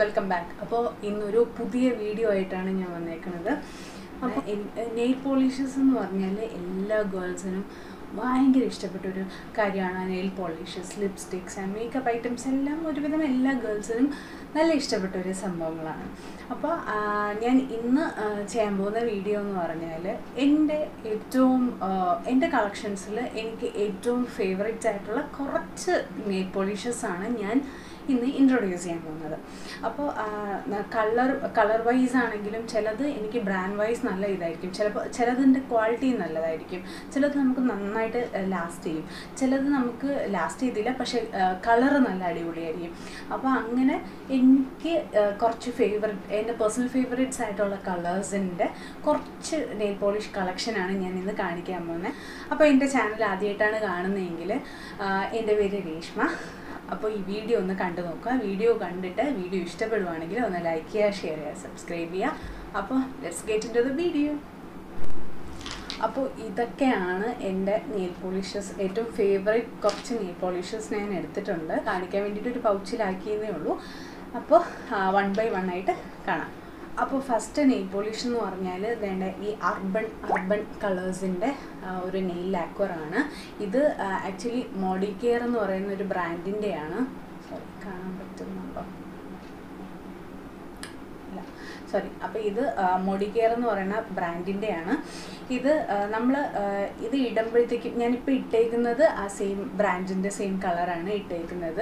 welcome back അപ്പോൾ ഇന്നൊരു പുതിയ വീഡിയോ ആയിട്ടാണ് ഞാൻ വന്നേക്കുന്നത് അപ്പോൾ നെയിൽ പോളിഷസ് എന്ന് പറഞ്ഞാൽ എല്ലാ ഗേൾസിനും ഭയങ്കര ഇഷ്ടപ്പെട്ട ഒരു കാര്യമാണ് nail polishes lipsticks and makeup items എല്ലാം ഒരുവിധം എല്ലാ ഗേൾസിനും നല്ല ഇഷ്ടപ്പെട്ട ഒരു സംഭവങ്ങളാണ് അപ്പോൾ ഞാൻ ഇന്ന് ആ, ചെയ്യാൻ പോകുന്ന വീഡിയോ എന്ന് പറഞ്ഞാൽ എൻ്റെ ഏറ്റവും ആ, എൻ്റെ കളക്ഷൻസിൽ എനിക്ക് ഏറ്റവും ഫേവറേറ്റ് ആയിട്ടുള്ള കുറച്ച് നെയിൽ പോളിഷസ് ആണ് ഞാൻ ഇന്ന് ഇൻട്രൊഡ്യൂസ് ചെയ്യാൻ പോകുന്നത് അപ്പോൾ കളർ കളർ വൈസ് ആണെങ്കിലും ചിലത് എനിക്ക് ബ്രാൻഡ് വൈസ് നല്ല ഇതായിരിക്കും ചിലപ്പോൾ ചിലതിൻ്റെ ക്വാളിറ്റി നല്ലതായിരിക്കും ചിലത് നമുക്ക് നന്നായിട്ട് ലാസ്റ്റ് ചെയ്യും ചിലത് നമുക്ക് ലാസ്റ്റ് ചെയ്തില്ല പക്ഷേ കളർ നല്ല അടിപൊളിയായിരിക്കും അപ്പോൾ അങ്ങനെ എനിക്ക് ആ, കുറച്ച് ഫേവററ്റ് എൻ്റെ പേഴ്സണൽ ഫേവറേറ്റ്സ് ആയിട്ടുള്ള കളേഴ്സിൻ്റെ കുറച്ച് നെയിൽ പോളിഷ് കളക്ഷനാണ് ഞാൻ ഇന്ന് കാണിക്കാൻ പോകുന്നത് അപ്പോൾ എൻ്റെ ചാനൽ ആദ്യമായിട്ടാണ് കാണുന്നതെങ്കിൽ ആ, എൻ്റെ പേര് രേഷ്മ അപ്പോൾ ഈ വീഡിയോ ഒന്ന് കണ്ടു നോക്കുക വീഡിയോ കണ്ടിട്ട് വീഡിയോ ഇഷ്ടപ്പെടുവാണെങ്കിൽ ഒന്ന് ലൈക്ക് ചെയ്യുക ഷെയർ ചെയ്യുക സബ്സ്ക്രൈബ് ചെയ്യുക അപ്പോൾ let's get into the video അപ്പോൾ ഇതൊക്കെയാണ് എൻ്റെ നെയിൽ പോളിഷസ് ഏറ്റവും ഫേവറേറ്റ് കുറച്ച് നെയിൽ പോളിഷസ് ഞാൻ എടുത്തിട്ടുണ്ട് കാണിക്കാൻ വേണ്ടിയിട്ട് ഒരു പൗച്ചിലാക്കിയെന്നേ ഉള്ളൂ അപ്പോൾ വൺ ബൈ വൺ ആയിട്ട് കാണാം അപ്പോൾ ഫസ്റ്റ് നെയിൽ പോളിഷ് എന്ന് പറഞ്ഞാൽ വേണ്ട ഈ അർബൺ അർബൻ കളേഴ്സിൻ്റെ ഒരു നെയിൽ ലാക്വറാണ് ഇത് ആക്ച്വലി മോഡി കെയർ എന്ന് പറയുന്ന ഒരു ബ്രാൻഡിൻ്റെയാണ് സോറി കാണാൻ പറ്റുന്നുണ്ടോ ഇല്ല സോറി അപ്പോൾ ഇത് മോഡി കെയർ എന്ന് പറയുന്ന ബ്രാൻഡിൻ്റെയാണ് ഇത് നമ്മൾ ഇത് ഇടുമ്പോഴത്തേക്കും ഞാനിപ്പോൾ ഇട്ടേക്കുന്നത് ആ സെയിം ബ്രാൻഡിൻ്റെ സെയിം കളറാണ് ഇട്ടേക്കുന്നത്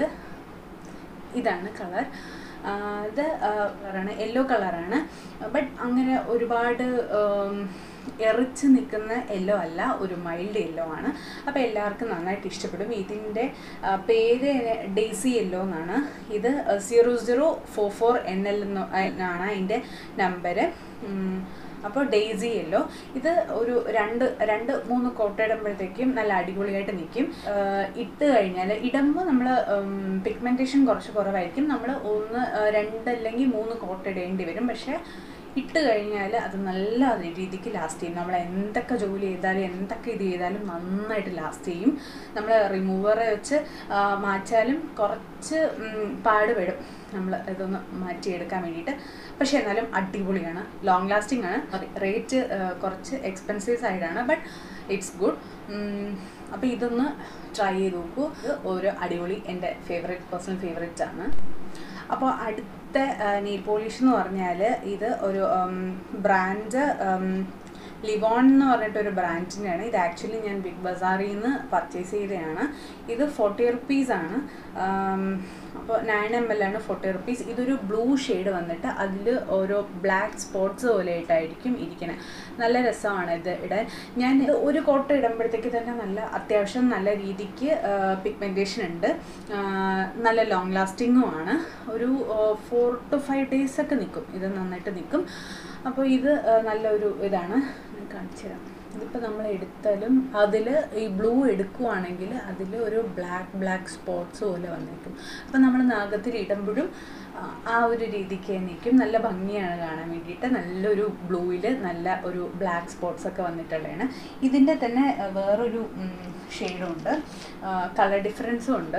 ഇതാണ് കളർ ഇത് കളറാണ് യെല്ലോ കളറാണ് ബട്ട് അങ്ങനെ ഒരുപാട് ഉം, എറിച്ച് നിൽക്കുന്ന യെല്ലോ അല്ല ഒരു മൈൽഡ് യെല്ലോ ആണ് അപ്പോൾ എല്ലാവർക്കും നന്നായിട്ട് ഇഷ്ടപ്പെടും ഇതിൻ്റെ ആ, പേര് ഡെയ്സി യെല്ലോ എന്നാണ് ഇത് zero zero four four N L എന്നാണ് അതിൻ്റെ നമ്പര് അപ്പോൾ ഡെയ്സി യെല്ലോ ഇത് ഒരു രണ്ട് രണ്ട് മൂന്ന് കോട്ട ഇടുമ്പോഴത്തേക്കും നല്ല അടിപൊളിയായിട്ട് നിൽക്കും ഇട്ട് കഴിഞ്ഞാൽ ഇടുമ്പോൾ നമ്മൾ പിഗ്മെൻറ്റേഷൻ കുറച്ച് കുറവായിരിക്കും നമ്മൾ ഒന്ന് ആ, രണ്ട് അല്ലെങ്കിൽ മൂന്ന് കോട്ട ഇടേണ്ടി വരും പക്ഷേ ഇട്ട് കഴിഞ്ഞാൽ അത് നല്ല രീതിക്ക് ലാസ്റ്റ് ചെയ്യും നമ്മൾ എന്തൊക്കെ ജോലി ചെയ്താലും എന്തൊക്കെ ഇത് ചെയ്താലും നന്നായിട്ട് ലാസ്റ്റ് ചെയ്യും നമ്മൾ റിമൂവർ വെച്ച് ആ, മാറ്റാലും കുറച്ച് ഉം, പാടുപെടും നമ്മൾ ഇതൊന്ന് മാറ്റിയെടുക്കാൻ വേണ്ടിയിട്ട് പക്ഷേ എന്നാലും അടിപൊളിയാണ് ലോങ് ലാസ്റ്റിംഗ് ആണ് റേറ്റ് കുറച്ച് എക്സ്പെൻസീവ് സൈഡാണ് ബട്ട് ഇറ്റ്സ് ഗുഡ് അപ്പോൾ ഇതൊന്ന് ട്രൈ ചെയ്ത് നോക്കൂ ഇത് ഒരു അടിപൊളി എൻ്റെ ഫേവറേറ്റ് പേഴ്സണൽ ഫേവറേറ്റ് ആണ് അപ്പോൾ അടുത്ത നെയിൽ പോളിഷ് എന്ന് പറഞ്ഞാൽ ഇത് ഒരു ബ്രാൻഡ് ലിവോൺ എന്ന് പറഞ്ഞിട്ടൊരു ബ്രാൻഡിൻ്റെയാണ് ഇത് ആക്ച്വലി ഞാൻ ബിഗ് ബസാറിൽ നിന്ന് പർച്ചേസ് ചെയ്തതാണ് ഇത് ഫോർട്ടി റുപ്പീസാണ് അപ്പോൾ നയൻ എം എൽ ആണ് ഫോർട്ടി റുപ്പീസ് ഇതൊരു ബ്ലൂ ഷെയ്ഡ് വന്നിട്ട് അതിൽ ഓരോ ബ്ലാക്ക് സ്പോട്ട്സ് പോലെ ആയിട്ടായിരിക്കും ഇരിക്കുന്നത് നല്ല രസമാണ് ഇത് ഇടാൻ ഞാൻ ഇത് ഒരു കോട്ട ഇടുമ്പോഴത്തേക്ക് തന്നെ നല്ല അത്യാവശ്യം നല്ല രീതിക്ക് പിഗ്മെൻറ്റേഷൻ ഉണ്ട് ആ, നല്ല ലോങ് ലാസ്റ്റിങ്ങും ആണ് ഒരു ഫോർ ടു ഫൈവ് ഡേയ്സ് ഒക്കെ നിൽക്കും ഇത് നന്നായിട്ട് നിൽക്കും അപ്പോൾ ഇത് ആ, നല്ലൊരു ഇതാണ് ഞാൻ കാണിച്ചു തരാം ഇതിപ്പോൾ നമ്മൾ എടുത്താലും അതിൽ ഈ ബ്ലൂ എടുക്കുവാണെങ്കിൽ അതിൽ ഒരു ബ്ലാക്ക് ബ്ലാക്ക് സ്പോട്ട്സ് പോലെ വന്നേക്കും അപ്പോൾ നമ്മൾ നാഗത്തിൽ ഇടുമ്പോഴും ആ, ആ ഒരു രീതിക്ക് നിൽക്കും നല്ല ഭംഗിയാണ് കാണാൻ വേണ്ടിയിട്ട് നല്ലൊരു ബ്ലൂവിൽ നല്ല ഒരു ബ്ലാക്ക് സ്പോട്ട്സ് ഒക്കെ വന്നിട്ടുള്ളതാണ് ഇതിൻ്റെ തന്നെ ആ, വേറൊരു ഷെയ്ഡും ഉണ്ട് കളർ ഡിഫറൻസും ഉണ്ട്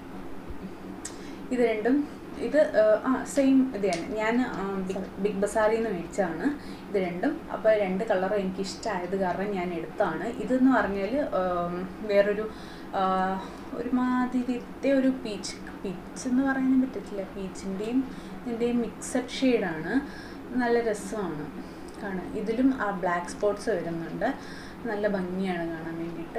ഇത് രണ്ടും ഇത് ആ, ആ സെയിം ഇത് തന്നെ ഞാൻ ആ, ബിഗ് ബിഗ് ബസാറിൽ നിന്ന് മേടിച്ചതാണ് ഇത് രണ്ടും അപ്പോൾ രണ്ട് കളർ എനിക്ക് ഇഷ്ടമായത് കാരണം ഞാൻ എടുത്താണ് ഇതെന്ന് പറഞ്ഞാൽ ആം, വേറൊരു ആ, ഒരുമാതിരിത്തെ ഒരു പീച്ച് പീച്ച് എന്ന് പറയാനും പറ്റത്തില്ല പീച്ചിൻ്റെയും ഇതിൻ്റെയും മിക്സഡ് ഷെയ്ഡാണ് നല്ല രസമാണ് കാണാൻ ഇതിലും ആ ബ്ലാക്ക് സ്പോട്ട്സ് വരുന്നുണ്ട് നല്ല ഭംഗിയാണ് കാണാൻ വേണ്ടിയിട്ട്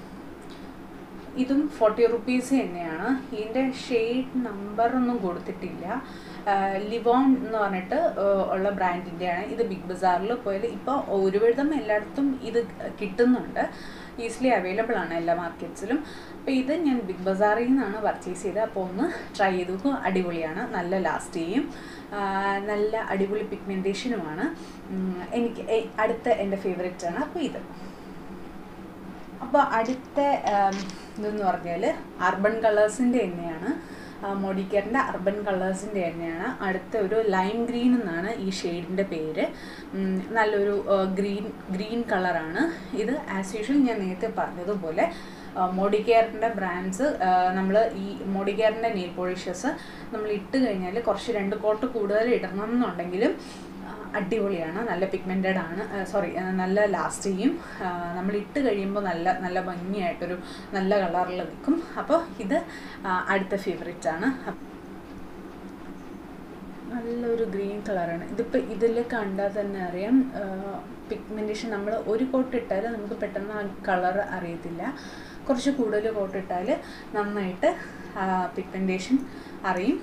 ഇതും ഫോർട്ടി റുപ്പീസ് തന്നെയാണ് ഇതിൻ്റെ ഷെയ്ഡ് നമ്പർ ഒന്നും കൊടുത്തിട്ടില്ല ലിവോൺ എന്ന് പറഞ്ഞിട്ട് ആ, ഉള്ള ബ്രാൻഡിൻ്റെയാണ് ഇത് ബിഗ് ബസാറിൽ പോയാൽ ഇപ്പോൾ ഒരുവിധം എല്ലായിടത്തും ഇത് കിട്ടുന്നുണ്ട് ഈസിലി അവൈലബിൾ ആണ് എല്ലാ മാർക്കറ്റ്സിലും അപ്പോൾ ഇത് ഞാൻ ബിഗ് ബസാറിൽ നിന്നാണ് പർച്ചേസ് ചെയ്തത് അപ്പോൾ ഒന്ന് ട്രൈ ചെയ്ത് നോക്കും അടിപൊളിയാണ് നല്ല ലാസ്റ്റ് ചെയ്യും ആ, നല്ല അടിപൊളി പിഗ്മെൻറ്റേഷനുമാണ് എനിക്ക് എ- അടുത്ത എൻ്റെ ഫേവറേറ്റ് ആണ് അപ്പോൾ ഇത് അപ്പോൾ അടുത്ത ആം, ഇതെന്ന് പറഞ്ഞാൽ അർബൻ കളേഴ്സിൻ്റെ തന്നെയാണ് മോഡിക്കറിൻ്റെ അർബൻ കളേഴ്സിൻ്റെ തന്നെയാണ് അടുത്ത ഒരു ലൈം ഗ്രീൻ എന്നാണ് ഈ ഷെയ്ഡിൻ്റെ പേര് ഉം, നല്ലൊരു ഗ്രീൻ ഗ്രീൻ കളറാണ് ഇത് ആസ് യൂഷ്വൽ ഞാൻ നേരത്തെ പറഞ്ഞതുപോലെ മോഡിക്കെയറിൻ്റെ ബ്രാൻഡ്സ് നമ്മൾ ഈ മോഡിക്കെയറിൻ്റെ നെയിൽ പോളിഷസ് നമ്മൾ ഇട്ട് കഴിഞ്ഞാൽ കുറച്ച് രണ്ട് കോട്ട് കൂടുതൽ ഇടണം എന്നുണ്ടെങ്കിലും ആ, അടിപൊളിയാണ് നല്ല പിഗ്മെൻറ്റഡ് ആണ് സോറി നല്ല ലാസ്റ്റ് ചെയ്യും ആ, നമ്മൾ ഇട്ട് കഴിയുമ്പോൾ നല്ല നല്ല ഭംഗിയായിട്ടൊരു നല്ല കളറിൽ നിൽക്കും അപ്പോൾ ഇത് ആ, അടുത്ത ഫേവറേറ്റ് ആണ് നല്ലൊരു ഗ്രീൻ കളറാണ് ഇതിപ്പോൾ ഇതിൽ കണ്ടാൽ തന്നെ അറിയാം പിഗ്മെൻറ്റേഷൻ നമ്മൾ ഒരു കോട്ട് ഇട്ടാൽ നമുക്ക് പെട്ടെന്ന് ആ കളർ അറിയത്തില്ല കുറച്ച് കൂടുതൽ കോട്ട് ഇട്ടാൽ നന്നായിട്ട് പിഗ്മെൻറ്റേഷൻ അറിയും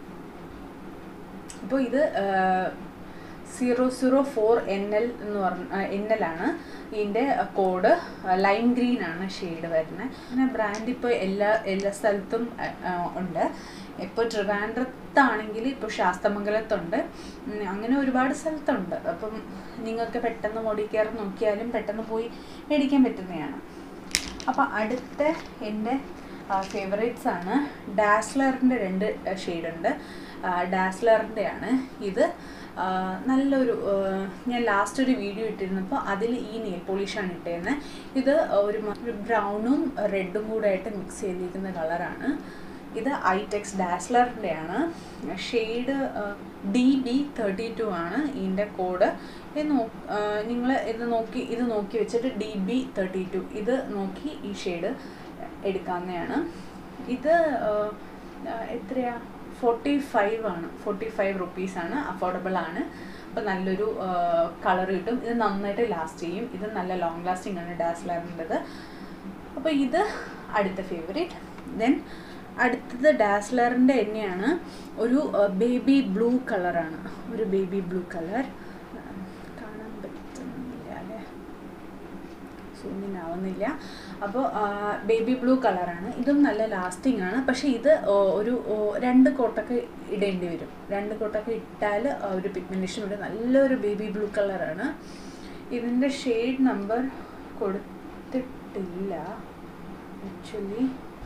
അപ്പോൾ ഇത് zero zero four N L എന്ന് പറഞ്ഞ എൻ എൽ ആണ് ഇതിൻ്റെ കോഡ് ലൈം ഗ്രീൻ ആണ് ഷെയ്ഡ് വരുന്നത് പിന്നെ ബ്രാൻഡ് ഇപ്പോൾ എല്ലാ എല്ലാ സ്ഥലത്തും ആ, ആ, ഉണ്ട് ഇപ്പോൾ ട്രിവാൻഡ്രത്താണെങ്കിൽ ഇപ്പോൾ ശാസ്തമംഗലത്തുണ്ട് ഉം, അങ്ങനെ ഒരുപാട് സ്ഥലത്തുണ്ട് അപ്പം നിങ്ങൾക്ക് പെട്ടെന്ന് മുടി കെയർ നോക്കിയാലും പെട്ടെന്ന് പോയി മേടിക്കാൻ പറ്റുന്നതാണ് അപ്പോൾ അടുത്ത എൻ്റെ ഫേവറേറ്റ്സ് ആണ് ഡാസ്ലറിൻ്റെ രണ്ട് ഷെയ്ഡ് ഉണ്ട് ഡാസ്ലറിൻ്റെ ആണ് ഇത് ആ, നല്ലൊരു ആ, ഞാൻ ലാസ്റ്റ് ഒരു വീഡിയോ ഇട്ടിരുന്നപ്പോൾ അതിൽ ഈ നെയിൽ പോളിഷാണ് ഇട്ടിരുന്നത് ഇത് ഒരു മ- ഒരു ബ്രൗണും റെഡും കൂടെ ആയിട്ട് മിക്സ് ചെയ്തിരിക്കുന്ന കളറാണ് ഇത് ഐടെക്സ് ഡാസ്ലറിൻ്റെ ആണ് shade D B thirty two ആണ് ഇതിൻ്റെ കോഡ് ഇത് നോ നിങ്ങൾ ഇത് നോക്കി ഇത് നോക്കി വെച്ചിട്ട് ഡി ബി തേർട്ടി ടു ഇത് നോക്കി ഈ ഷെയ്ഡ് എടുക്കാവുന്നതാണ് ഇത് ആ, ആ, എത്രയാ ഫോർട്ടി ഫൈവ് ആണ് ഫോർട്ടി ഫൈവ് റുപ്പീസാണ് അഫോർഡബിൾ ആണ് അപ്പോൾ നല്ലൊരു കളർ കിട്ടും ഇത് നന്നായിട്ട് ലാസ്റ്റ് ചെയ്യും ഇത് നല്ല ലോങ് ലാസ്റ്റിംഗ് ആണ് ഡാസ്ലറിൻ്റെത് അപ്പോൾ ഇത് അടുത്ത ഫേവറേറ്റ് ദെൻ അടുത്തത് ഡാസ്ലറിൻ്റെ തന്നെയാണ് ഒരു ബേബി ബ്ലൂ കളറാണ് ഒരു ബേബി ബ്ലൂ കളർ കാണാൻ പറ്റുന്നില്ല അല്ലേ സൂമിൻ ആവുന്നില്ല അപ്പോൾ ബേബി ബ്ലൂ കളറാണ് ഇതും നല്ല ലാസ്റ്റിംഗ് ആണ് പക്ഷേ ഇത് ഓ, ഒരു ഓ, രണ്ട് കോട്ടൊക്കെ ഇടേണ്ടി വരും രണ്ട് കോട്ടൊക്കെ ഇട്ടാൽ ആ ഒരു പിഗ്മെൻറ്റേഷൻ വരും നല്ലൊരു ബേബി ബ്ലൂ കളറാണ് ഇതിൻ്റെ ഷെയ്ഡ് നമ്പർ കൊടുത്തിട്ടില്ല ആക്ച്വലി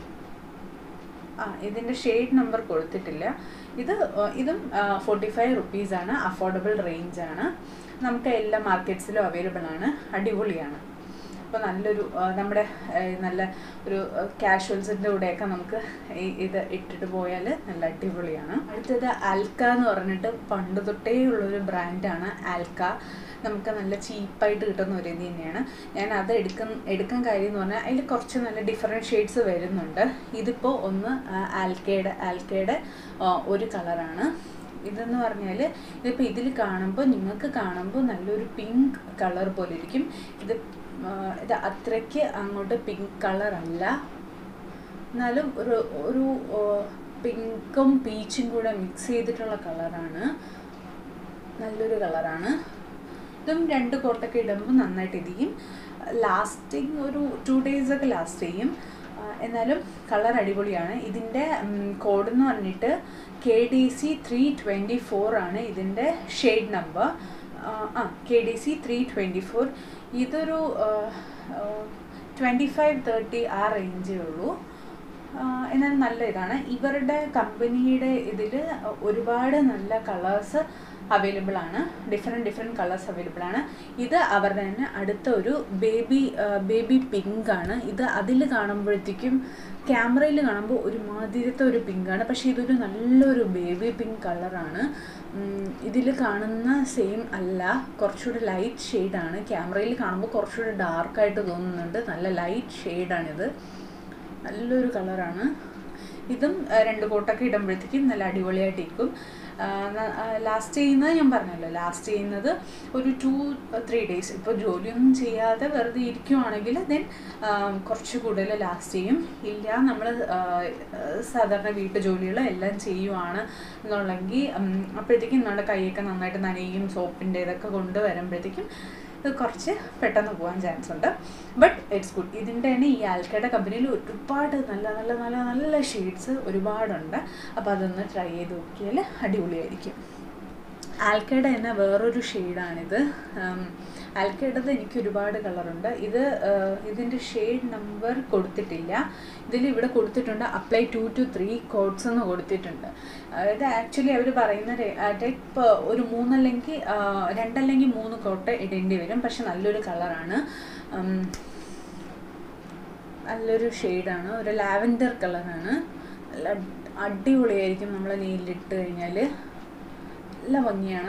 ആ ഇതിൻ്റെ ഷെയ്ഡ് നമ്പർ കൊടുത്തിട്ടില്ല ഇത് ആ, ഇതും ഫോർട്ടി ഫൈവ് റുപ്പീസാണ് അഫോർഡബിൾ റേഞ്ചാണ് നമുക്ക് എല്ലാ മാർക്കറ്റ്സിലും അവൈലബിൾ ആണ് അടിപൊളിയാണ് അപ്പോൾ നല്ലൊരു ആ, നമ്മുടെ ആ, നല്ല ഒരു കാഷ്വൽസിൻ്റെ കൂടെയൊക്കെ നമുക്ക് ഈ ഇത് ഇട്ടിട്ട് പോയാൽ നല്ല അടിപൊളിയാണ് അടുത്തത് ആൽക്ക എന്ന് പറഞ്ഞിട്ട് പണ്ട് തൊട്ടേ ഉള്ളൊരു ബ്രാൻഡാണ് ആൽക്ക നമുക്ക് നല്ല ചീപ്പായിട്ട് കിട്ടുന്ന ഒരു ഇത് തന്നെയാണ് ഞാൻ അത് എടുക്കാൻ എടുക്കാൻ കാര്യം എന്ന് പറഞ്ഞാൽ അതിൽ കുറച്ച് നല്ല ഡിഫറെൻറ്റ് ഷെയ്ഡ്സ് വരുന്നുണ്ട് ഇതിപ്പോൾ ഒന്ന് ആ, ആൽക്കയുടെ ആൽക്കയുടെ ആ, ഒരു കളറാണ് ഇതെന്ന് പറഞ്ഞാൽ ഇതിപ്പോൾ ഇതിൽ കാണുമ്പോൾ നിങ്ങൾക്ക് കാണുമ്പോൾ നല്ലൊരു പിങ്ക് കളർ പോലെ ഇരിക്കും ഇത് ആ, ഇത് അത്രയ്ക്ക് അങ്ങോട്ട് പിങ്ക് കളർ അല്ല എന്നാലും ഒരു ഒരു പിങ്കും പീച്ചും കൂടെ മിക്സ് ചെയ്തിട്ടുള്ള കളറാണ് നല്ലൊരു കളറാണ് ഇതും രണ്ട് കോട്ടൊക്കെ ഇടുമ്പോൾ നന്നായിട്ട് ഇരിക്കും ലാസ്റ്റിങ് ഒരു ടു ഡേയ്സ് ഒക്കെ ലാസ്റ്റ് ചെയ്യും ആ, എന്നാലും കളർ അടിപൊളിയാണ് ഇതിൻ്റെ കോഡ് എന്ന് പറഞ്ഞിട്ട് K D C three twenty four ആണ് ഇതിൻ്റെ ഷെയ്ഡ് നമ്പർ ആ K D C three twenty four ഇതൊരു ട്വൻറ്റി ഫൈവ് തേർട്ടി ആ റേഞ്ചേ ഉള്ളൂ ആഹ് എന്നാൽ നല്ല ഇതാണ് ഇവരുടെ കമ്പനിയുടെ ഇതിൽ ഒരുപാട് നല്ല കളേഴ്സ് അവൈലബിൾ ആണ് ഡിഫറെൻറ്റ് ഡിഫറെൻറ്റ് കളേഴ്സ് അവൈലബിൾ ആണ് ഇത് അവരുടെ തന്നെ അടുത്ത ഒരു ബേബി ബേബി പിങ്ക് ആണ് ഇത് അതിൽ കാണുമ്പോഴത്തേക്കും ക്യാമറയിൽ കാണുമ്പോൾ ഒരു മാതിരത്തെ ഒരു പിങ്കാണ് പക്ഷേ ഇതൊരു നല്ലൊരു ബേബി പിങ്ക് കളറാണ് ഇതിൽ കാണുന്ന സെയിം അല്ല കുറച്ചുകൂടി ലൈറ്റ് ഷെയ്ഡാണ് ക്യാമറയിൽ കാണുമ്പോൾ കുറച്ചുകൂടി ഡാർക്കായിട്ട് തോന്നുന്നുണ്ട് നല്ല ലൈറ്റ് ഷെയ്ഡാണിത് നല്ലൊരു കളറാണ് ഇതും ആ, രണ്ട് കോട്ടൊക്കെ ഇടുമ്പോഴത്തേക്കും നല്ല അടിപൊളിയായിട്ടിരിക്കും ലാസ്റ്റ് ചെയ്യുന്നത് ഞാൻ പറഞ്ഞല്ലോ ലാസ്റ്റ് ചെയ്യുന്നത് ഒരു ടു ത്രീ ഡേയ്സ് ഇപ്പോൾ ജോലിയൊന്നും ചെയ്യാതെ വെറുതെ ഇരിക്കുവാണെങ്കിൽ ദെൻ കുറച്ച് കൂടുതൽ ലാസ്റ്റ് ചെയ്യും ഇല്ല നമ്മൾ സാധാരണ വീട്ടു ജോലികൾ എല്ലാം ചെയ്യുവാണ് എന്നുള്ളെങ്കിൽ അപ്പോഴത്തേക്കും നമ്മുടെ കൈയൊക്കെ നന്നായിട്ട് നനയും സോപ്പിൻ്റെ ഇതൊക്കെ കൊണ്ട് വരുമ്പോഴത്തേക്കും ഇത് കുറച്ച് പെട്ടെന്ന് പോകാൻ ചാൻസ് ഉണ്ട് ബട്ട് ഇറ്റ്സ് ഗുഡ് ഇതിൻ്റെ തന്നെ ഈ ആൽക്കയുടെ കമ്പനിയിൽ ഒരുപാട് നല്ല നല്ല നല്ല നല്ല ഷെയ്ഡ്സ് ഒരുപാടുണ്ട് അപ്പോൾ അതൊന്ന് ട്രൈ ചെയ്ത് നോക്കിയാൽ അടിപൊളിയായിരിക്കും ആൽക്കയുടെ തന്നെ വേറൊരു ഷെയ്ഡാണിത് ആൽക്കയുടേത് എനിക്ക് ഒരുപാട് കളറുണ്ട് ഇത് ഇതിൻ്റെ ഷെയ്ഡ് നമ്പർ കൊടുത്തിട്ടില്ല ഇതിൽ ഇവിടെ കൊടുത്തിട്ടുണ്ട് apply two to three coats എന്ന് കൊടുത്തിട്ടുണ്ട് ഇത് ആക്ച്വലി അവർ പറയുന്ന ടൈപ്പ് ഒരു മൂന്നല്ലെങ്കിൽ ആ, രണ്ടല്ലെങ്കിൽ മൂന്ന് കോട്ട് ഇടേണ്ടി വരും പക്ഷെ നല്ലൊരു കളറാണ് നല്ലൊരു ഷെയ്ഡാണ് ഒരു ലാവൻഡർ കളറാണ് നല്ല അടിപൊളിയായിരിക്കും നമ്മൾ നെയിലിട്ട് കഴിഞ്ഞാൽ നല്ല ഭംഗിയാണ്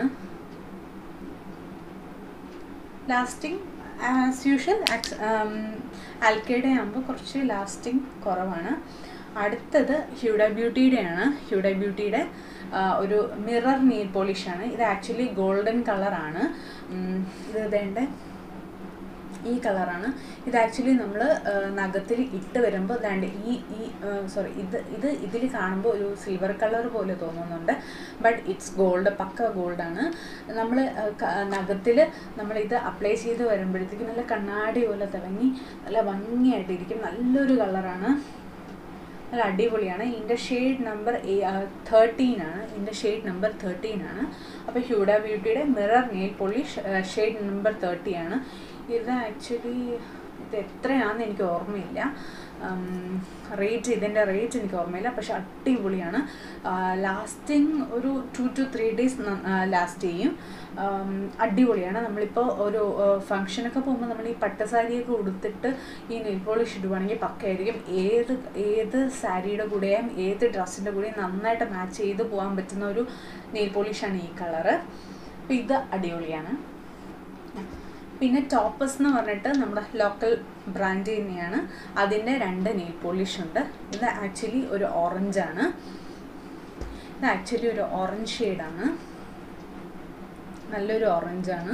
ലാസ്റ്റിംഗ് ആസ് യൂഷ്വൽ ആൽക്കയുടെ ആകുമ്പോൾ കുറച്ച് ലാസ്റ്റിംഗ് കുറവാണ് അടുത്തത് ഹ്യൂഡ ബ്യൂട്ടിയുടെ ആണ് ഹ്യൂഡ ബ്യൂട്ടിയുടെ ഒരു മിറർ നെയിൽ പോളിഷാണ് ഇത് ആക്ച്വലി ഗോൾഡൻ കളറാണ് ഇത് വേണ്ട ഈ കളറാണ് ഇത് ആക്ച്വലി നമ്മൾ നഖത്തിൽ ഇട്ട് വരുമ്പോൾ ദാണ്ട് ഈ ഈ സോറി ഇത് ഇത് ഇതിൽ കാണുമ്പോൾ ഒരു സിൽവർ കളർ പോലെ തോന്നുന്നുണ്ട് ബട്ട് ഇറ്റ്സ് ഗോൾഡ് പക്ക ഗോൾഡാണ് നമ്മൾ നഖത്തിൽ നമ്മൾ ഇത് അപ്ലൈ ചെയ്ത് വരുമ്പോഴത്തേക്കും നല്ല കണ്ണാടി പോലെ തിളങ്ങി നല്ല ഭംഗിയായിട്ടിരിക്കും നല്ലൊരു കളറാണ് നല്ല അടിപൊളിയാണ് ഇതിൻ്റെ ഷെയ്ഡ് നമ്പർ തേർട്ടീൻ ആണ് ഇതിൻ്റെ ഷെയ്ഡ് നമ്പർ തേർട്ടീൻ ആണ് അപ്പോൾ ഹ്യൂഡ ബ്യൂട്ടിയുടെ mirror nail polish shade number thirty ആണ് ഇത് ആക്ച്വലി ഇത് എത്രയാണെന്ന് എനിക്ക് ഓർമ്മയില്ല റേറ്റ് ഇതിൻ്റെ റേറ്റ് എനിക്ക് ഓർമ്മയില്ല പക്ഷെ അടിപൊളിയാണ് ലാസ്റ്റിംഗ് ഒരു two to three days last ചെയ്യും അടിപൊളിയാണ് നമ്മളിപ്പോൾ ഒരു ഫങ്ഷനൊക്കെ പോകുമ്പോൾ നമ്മൾ ഈ പട്ടുസാരിയൊക്കെ ഉടുത്തിട്ട് ഈ നെയിൽ പോളിഷ് ഇടുവാണെങ്കിൽ പക്കയായിരിക്കും ഏത് ഏത് സാരിയുടെ കൂടെയും ഏത് ഡ്രസ്സിൻ്റെ കൂടെയും നന്നായിട്ട് മാച്ച് ചെയ്ത് പോകാൻ പറ്റുന്ന ഒരു നെയിൽ പോളിഷാണ് ഈ കളറ് അപ്പോൾ ഇത് അടിപൊളിയാണ് പിന്നെ ടോപ്പസ് എന്ന് പറഞ്ഞിട്ട് നമ്മുടെ ലോക്കൽ ബ്രാൻഡ് തന്നെയാണ് അതിൻ്റെ രണ്ട് നെയിൽ പോളിഷ് ഉണ്ട് ഇത് ആക്ച്വലി ഒരു ഓറഞ്ചാണ് ഇത് ആക്ച്വലി ഒരു ഓറഞ്ച് ഷെയ്ഡാണ് നല്ലൊരു ഓറഞ്ചാണ്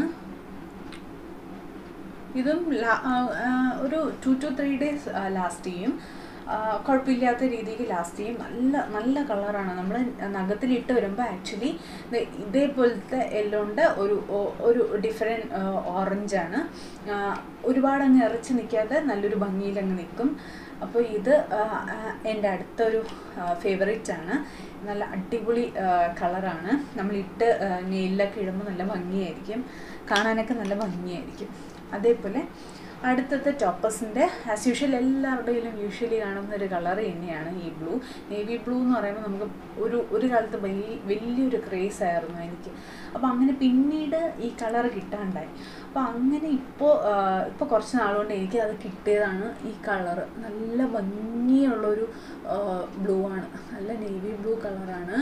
ഇതും ഒരു two to three days last ചെയ്യും കുഴപ്പമില്ലാത്ത രീതിക്ക് ലാസ്റ്റ് ചെയ്യും നല്ല നല്ല കളറാണ് നമ്മൾ നഖത്തിലിട്ട് വരുമ്പോൾ ആക്ച്വലി ഇതേപോലത്തെ എല്ലോണ്ട് ഒരു ഒരു ഡിഫറെൻറ്റ് ഓറഞ്ചാണ് ഒരുപാട് അങ്ങ് ഇറച്ച് നിൽക്കാതെ നല്ലൊരു ഭംഗിയിൽ അങ്ങ് നിൽക്കും അപ്പോൾ ഇത് എൻ്റെ അടുത്തൊരു ഫേവറേറ്റ് ആണ് നല്ല അടിപൊളി കളറാണ് നമ്മളിട്ട് നെയിലൊക്കെ ഇടുമ്പോൾ നല്ല ഭംഗിയായിരിക്കും കാണാനൊക്കെ നല്ല ഭംഗിയായിരിക്കും അതേപോലെ അടുത്തത്തെ ടോപ്പസിൻ്റെ ആസ് യൂഷ്വൽ എല്ലാവരുടെയും യൂഷ്വലി കാണുന്ന ഒരു കളർ തന്നെയാണ് ഈ ബ്ലൂ നേവി ബ്ലൂ എന്ന് പറയുമ്പോൾ നമുക്ക് ഒരു ഒരു കാലത്ത് വലിയ വലിയൊരു ക്രേസ് ആയിരുന്നു എനിക്ക് അപ്പോൾ അങ്ങനെ പിന്നീട് ഈ കളർ കിട്ടാണ്ടായി അപ്പോൾ അങ്ങനെ ഇപ്പോൾ ഇപ്പോൾ കുറച്ച് നാളുകൊണ്ട് എനിക്ക് അത് കിട്ടിയതാണ് ഈ കളറ് നല്ല ഭംഗിയുള്ളൊരു ബ്ലൂ ആണ് നല്ല നേവി ബ്ലൂ കളറാണ്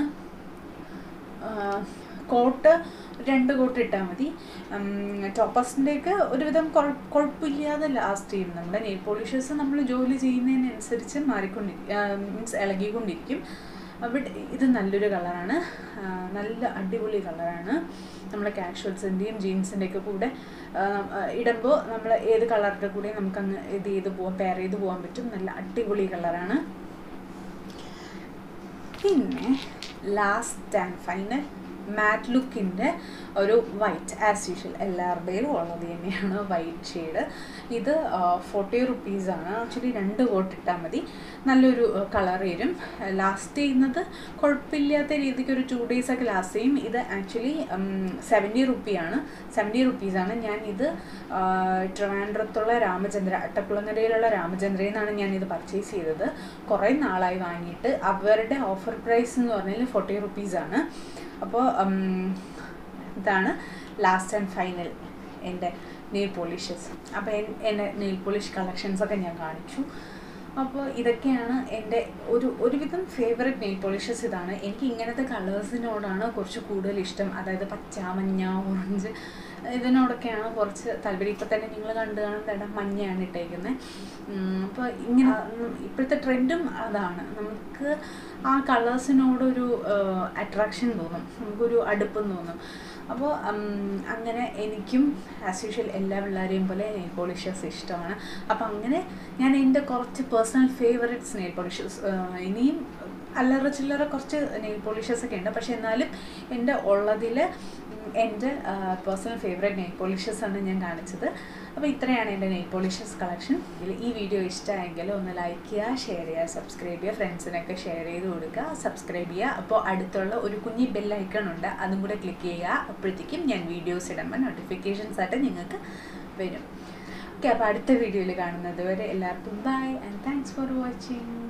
കോട്ട് രണ്ട് കോട്ട് ഇട്ടാൽ മതി ടോപ്പസിൻ്റെയൊക്കെ ഒരുവിധം കുഴപ്പമില്ലാതെ ലാസ്റ്റ് ചെയ്യും നമ്മുടെ നെയിൽ പോളിഷേഴ്സ് നമ്മൾ ജോലി ചെയ്യുന്നതിനനുസരിച്ച് മാറിക്കൊണ്ടിരിക്കും മീൻസ് ഇളകിക്കൊണ്ടിരിക്കും ബട്ട് ഇത് നല്ലൊരു കളറാണ് നല്ല അടിപൊളി കളറാണ് നമ്മുടെ കാഷ്വൽസിൻ്റെയും ജീൻസിൻ്റെയൊക്കെ കൂടെ ഇടുമ്പോൾ നമ്മൾ ഏത് കളറിൻ്റെ കൂടെയും നമുക്കങ്ങ് ഇത് ചെയ്ത് പോകാം പെയർ ചെയ്ത് പോകാൻ പറ്റും നല്ല അടിപൊളി കളറാണ് പിന്നെ ലാസ്റ്റ് ആൻഡ് ഫൈനൽ മാറ്റ് ലുക്കിൻ്റെ ഒരു വൈറ്റ് ആസ് യൂഷ്വൽ എല്ലാവരുടെയും ഉള്ളത് തന്നെയാണ് വൈറ്റ് ഷെയ്ഡ് ഇത് ഫോർട്ടി റുപ്പീസാണ് ആക്ച്വലി രണ്ട് കോട്ട് ഇട്ടാൽ മതി നല്ലൊരു കളർ വരും ലാസ്റ്റ് ചെയ്യുന്നത് കുഴപ്പമില്ലാത്ത രീതിക്ക് ഒരു ടു ഡേയ്സ് ഒക്കെ ലാസ്റ്റ് ചെയ്യും ഇത് ആക്ച്വലി സെവൻറ്റി റുപ്പിയാണ് സെവൻറ്റി റുപ്പീസാണ് ഞാൻ ഇത് ട്രിവാൻഡ്രത്തുള്ള രാമചന്ദ്ര അട്ടക്കുളങ്ങരയിലുള്ള രാമചന്ദ്രയിൽ നിന്നാണ് ഞാൻ ഇത് പർച്ചേസ് ചെയ്തത് കുറേ നാളായി വാങ്ങിയിട്ട് അവരുടെ ഓഫർ പ്രൈസ് എന്ന് പറഞ്ഞാൽ ഫോർട്ടി റുപ്പീസാണ് അപ്പോൾ ഇതാണ് ലാസ്റ്റ് ആൻഡ് ഫൈനൽ എൻ്റെ നെയിൽ പോളിഷസ് അപ്പോൾ എൻ്റെ നെയിൽ പോളിഷ് കളക്ഷൻസൊക്കെ ഞാൻ കാണിച്ചു അപ്പോൾ ഇതൊക്കെയാണ് എൻ്റെ ഒരു ഒരുവിധം ഫേവററ്റ് നെയിൽ പോളിഷസ് ഇതാണ് എനിക്ക് ഇങ്ങനത്തെ കളേഴ്സിനോടാണ് കുറച്ച് കൂടുതൽ ഇഷ്ടം അതായത് പച്ച മഞ്ഞ ഓറഞ്ച് ഇതിനോടൊക്കെയാണ് കുറച്ച് താല്പര്യം ഇപ്പം തന്നെ നിങ്ങൾ കണ്ടു കാണുന്ന മഞ്ഞയാണ് ഇട്ടേക്കുന്നത് അപ്പോൾ ഇങ്ങനെ ഇപ്പോഴത്തെ ട്രെൻഡും അതാണ് നമുക്ക് ആ കളേഴ്സിനോടൊരു അട്രാക്ഷൻ തോന്നും നമുക്കൊരു അടുപ്പം തോന്നും അപ്പോൾ അങ്ങനെ എനിക്കും ആസ് യൂഷ്വൽ എല്ലാ പിള്ളേരെയും പോലെ നെയിൽ പോളിഷേഴ്സ് ഇഷ്ടമാണ് അപ്പോൾ അങ്ങനെ ഞാൻ എൻ്റെ കുറച്ച് പേഴ്സണൽ ഫേവറേറ്റ്സ് നെയിൽ പോളിഷേഴ്സ് ഇനിയും അല്ലറ ചില്ലറ കുറച്ച് നെയിൽ പോളിഷേഴ്സ് ഒക്കെ ഉണ്ട് പക്ഷെ എന്നാലും എൻ്റെ ഉള്ളതിൽ എൻ്റെ പേഴ്സണൽ ഫേവറേറ്റ് നെയിൽ പോളിഷേഴ്സ് ആണ് ഞാൻ കാണിച്ചത് അപ്പോൾ ഇത്രയാണ് എൻ്റെ നെയിൽ പോളിഷേഴ്സ് കളക്ഷൻ ഇതിൽ ഈ വീഡിയോ ഇഷ്ടമായെങ്കിൽ ഒന്ന് ലൈക്ക് ചെയ്യുക ഷെയർ ചെയ്യുക സബ്സ്ക്രൈബ് ചെയ്യുക ഫ്രണ്ട്സിനൊക്കെ ഷെയർ ചെയ്ത് കൊടുക്കുക സബ്സ്ക്രൈബ് ചെയ്യുക അപ്പോൾ അടുത്തുള്ള ഒരു കുഞ്ഞി ബെൽ ഐക്കൺ ഉണ്ട് അതും കൂടെ ക്ലിക്ക് ചെയ്യുക അപ്പോഴത്തേക്കും ഞാൻ വീഡിയോസ് ഇടുമ്പോൾ നോട്ടിഫിക്കേഷൻസ് ആയിട്ട് നിങ്ങൾക്ക് വരും ഓക്കെ അപ്പോൾ അടുത്ത വീഡിയോയിൽ കാണുന്നത് വരെ എല്ലാവർക്കും bye and thanks for watching